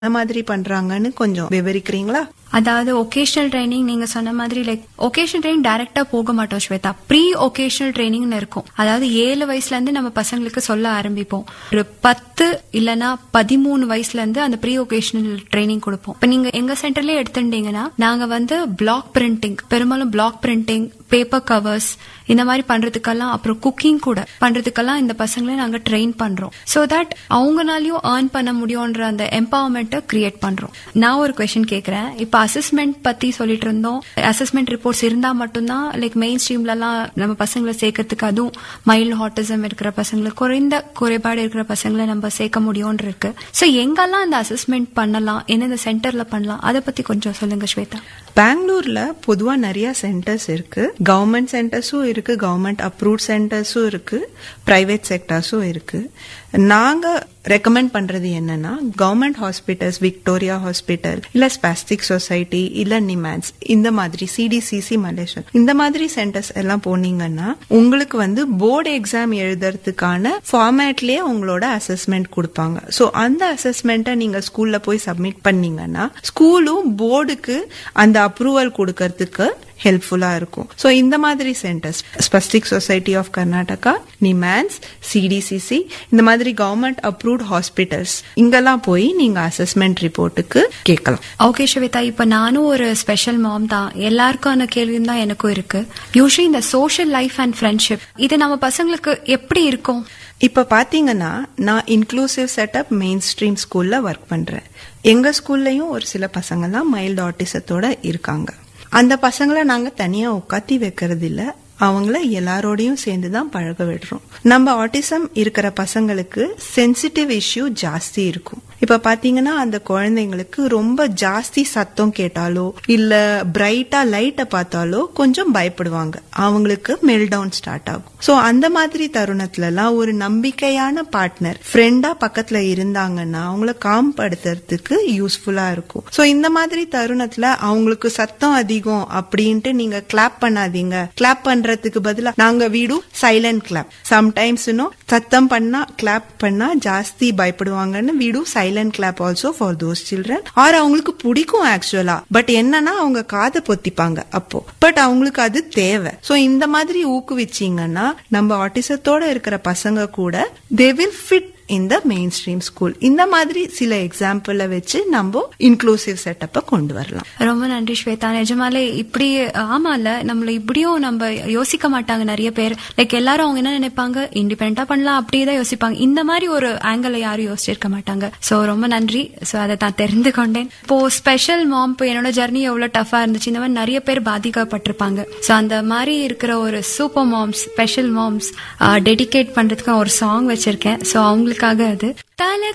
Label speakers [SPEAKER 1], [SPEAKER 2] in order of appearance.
[SPEAKER 1] அந்த மாதிரி பண்றாங்கன்னு கொஞ்சம் விவரிக்கிறீங்களா
[SPEAKER 2] அதாவது ஒகேஷனல் ட்ரைனிங் நீங்க சொன்ன மாதிரி லைக் ஒகேஷனல் ட்ரைனிங் டைரக்டா போக மாட்டோம் ஸ்வேதா ப்ரீ ஒகேஷனல் ட்ரைனிங்னு இருக்கும் அதாவது ஏழு வயசுல இருந்து நம்ம பசங்களுக்கு சொல்ல ஆரம்பிப்போம் ஒரு பத்து இல்லனா பதிமூணு வயசுல இருந்து அந்த ப்ரீ ஒகேஷனல் ட்ரைனிங் கொடுப்போம் இப்ப நீங்க எங்க சென்டர்லயே எடுத்துட்டீங்கன்னா நாங்க வந்து பிளாக் பிரிண்டிங் பெரும்பாலும் பிளாக் பிரிண்டிங் பேப்பர் கவர்ஸ் இந்த மாதிரி பண்றதுக்கெல்லாம் அப்புறம் குக்கிங் கூட பண்றதுக்கெல்லாம் இந்த பசங்களை நாங்க ட்ரெயின் பண்றோம் சோ தட் அவங்கனாலயும் ஏர்ன் பண்ண முடியும்ன்ற அந்த எம்பவர்மெண்ட்டை கிரியேட் பண்றோம் நான் ஒரு கொஸ்டின் கேக்குறேன் இப்ப அசஸ்மெண்ட் பத்தி சொல்லிட்டு இருந்தோம் அசஸ்மெண்ட் ரிப்போர்ட்ஸ் இருந்தா மட்டும்தான் லைக் மெயின் ஸ்ட்ரீம்ல எல்லாம் நம்ம பசங்களை சேர்க்கறதுக்கு அதுவும் மைல்டு ஹாட்டிசம் இருக்கிற பசங்களை குறைந்த குறைபாடு இருக்கிற பசங்களை நம்ம சேர்க்க முடியும்னு இருக்கு சோ எங்கெல்லாம் அந்த அசஸ்மெண்ட் பண்ணலாம் எந்தெந்த சென்டர்ல பண்ணலாம் அதை பத்தி கொஞ்சம் சொல்லுங்க ஸ்வேதா
[SPEAKER 1] பெங்களூர்ல பொதுவா நிறைய சென்டர்ஸ் இருக்கு கவர்மெண்ட் சென்டர்ஸும் இருக்கு கவர்மெண்ட் அப்ரூவ்ட் சென்டர்ஸும் இருக்கு பிரைவேட் செக்டர்ஸும் இருக்கு நாங்க ரெக்கமெண்ட் பண்றது என்னன்னா கவர்மெண்ட் ஹாஸ்பிட்டல்ஸ் விக்டோரியா ஹாஸ்பிட்டல் இல்ல ஸ்பாஸ்டிக் சொசைட்டி இல்ல நிமான்ஸ் இந்த மாதிரி சிடிசிசி மலேசியா இந்த மாதிரி சென்டர்ஸ் எல்லாம் போனீங்கன்னா உங்களுக்கு வந்து போர்டு எக்ஸாம் எழுதுறதுக்கான ஃபார்மேட்லயே உங்களோட அசஸ்மெண்ட் கொடுப்பாங்க சோ அந்த அசஸ்மெண்ட்டை நீங்க ஸ்கூல்ல போய் சப்மிட் பண்ணீங்கன்னா ஸ்கூலும் போர்டுக்கு அந்த அப்ரூவல் கொடுக்கறதுக்கு ஹெல்ப்ஃபுல்லா இருக்கும் ஸோ இந்த மாதிரி centres spastic society of Karnataka NIMHANS CDCC இந்த மாதிரி கவர்மெண்ட் அப்ரூவ்ட் ஹாஸ்பிட்டல்ஸ் இங்கெல்லாம் போய் நீங்க அசஸ்மெண்ட் ரிப்போர்ட்டுக்கு கேட்கலாம்
[SPEAKER 2] ஓகே ஸ்வேதா இப்ப நானும் ஒரு ஸ்பெஷல் மாம் தான் எல்லாருக்கான கேள்வியும் தான் எனக்கும் இருக்கு யூஸ்வலி இந்த சோஷியல் லைஃப் அண்ட் ஃப்ரெண்ட்ஷிப் இது நம்ம பசங்களுக்கு எப்படி இருக்கும்
[SPEAKER 1] இப்ப பாத்தீங்கன்னா நான் இன்க்ளூசிவ் செட்டப் மெயின் ஸ்ட்ரீம் ஸ்கூல்ல ஒர்க் பண்றேன் எங்க ஸ்கூல்லயும் ஒரு சில பசங்கலாம் மைல்டு ஆட்டிசத்தோட இருக்காங்க அந்த பசங்களை நாங்க தனியா உட்காத்தி வைக்கிறது இல்ல அவங்கள எல்லாரோடையும் சேர்ந்து தான் பழக விடுறோம் நம்ம ஆட்டிசம் இருக்கிற பசங்களுக்கு சென்சிட்டிவ் இஷ்யூ ஜாஸ்தி இருக்கும் இப்ப பாத்தீங்கன்னா அந்த குழந்தைங்களுக்கு ரொம்ப ஜாஸ்தி சத்தம் கேட்டாலோ இல்ல பிரைட்டா லைட்டை பார்த்தாலோ கொஞ்சம் பயப்படுவாங்க அவங்களுக்கு மெல் டவுன் ஸ்டார்ட் ஆகும் சோ அந்த மாதிரி தருணத்துல எல்லாம் ஒரு நம்பிக்கையான பார்ட்னர் ஃப்ரெண்டா பக்கத்துல இருந்தாங்கன்னா அவங்கள காம்படுத்துறதுக்கு யூஸ்ஃபுல்லா இருக்கும் சோ இந்த மாதிரி தருணத்துல அவங்களுக்கு சத்தம் அதிகம் அப்படின்ட்டு நீங்க கிளாப் பண்ணாதீங்க கிளாப் பண்றதுக்கு பதிலா நாங்க வீடு சைலண்ட் கிளாப் சம்டைம்ஸ் இன்னும் சத்தம் பண்ணா கிளாப் பண்ணா ஜாஸ்தி பயப்படுவாங்கன்னு வீடு silent clap also for those children are அவங்களுக்கு பிடிக்கும் ஆக்சுவலா பட் என்னன்னா அவங்க காதை பொத்திப்பாங்க அப்போ பட் அவங்களுக்கு அது தேவை சோ இந்த மாதிரி ஊக்குவிச்சீங்கன்னா நம்ம ஆட்டிசத்தோட இருக்கிற பசங்க கூட தே வில் ஃபிட் இந்த மெயின் ஸ்ட்ரீம் ஸ்கூல் இந்த மாதிரி சில எக்ஸாம்பிள வச்சு நம்ம இன்க்ளூசிவ் செட்டப்பை கொண்டு வரலாம்
[SPEAKER 2] ரொம்ப நன்றி ஸ்வேதா நிஜமாலே இப்படி ஆமால நம்மள இப்படியும் நம்ம யோசிக்க மாட்டாங்க நிறைய பேர் லைக் எல்லாரும் அவங்க என்ன நினைப்பாங்க இண்டிபெண்டா பண்ணலாம் அப்படியே தான் யோசிப்பாங்க இந்த மாதிரி ஒரு ஆங்கிள் யாரும் யோசிச்சிருக்க மாட்டாங்க சோ ரொம்ப நன்றி சோ அதை நான் தெரிந்து கொண்டேன் இப்போ ஸ்பெஷல் மாம் இப்போ என்னோட ஜர்னி எவ்வளவு டஃபா இருந்துச்சு இந்த மாதிரி நிறைய பேர் பாதிக்கப்பட்டிருப்பாங்க சோ அந்த மாதிரி இருக்கிற ஒரு super moms special moms dedicate பண்றதுக்கு ஒரு சாங் வச்சிருக்கேன் சோ அவங்களுக்காக அது தல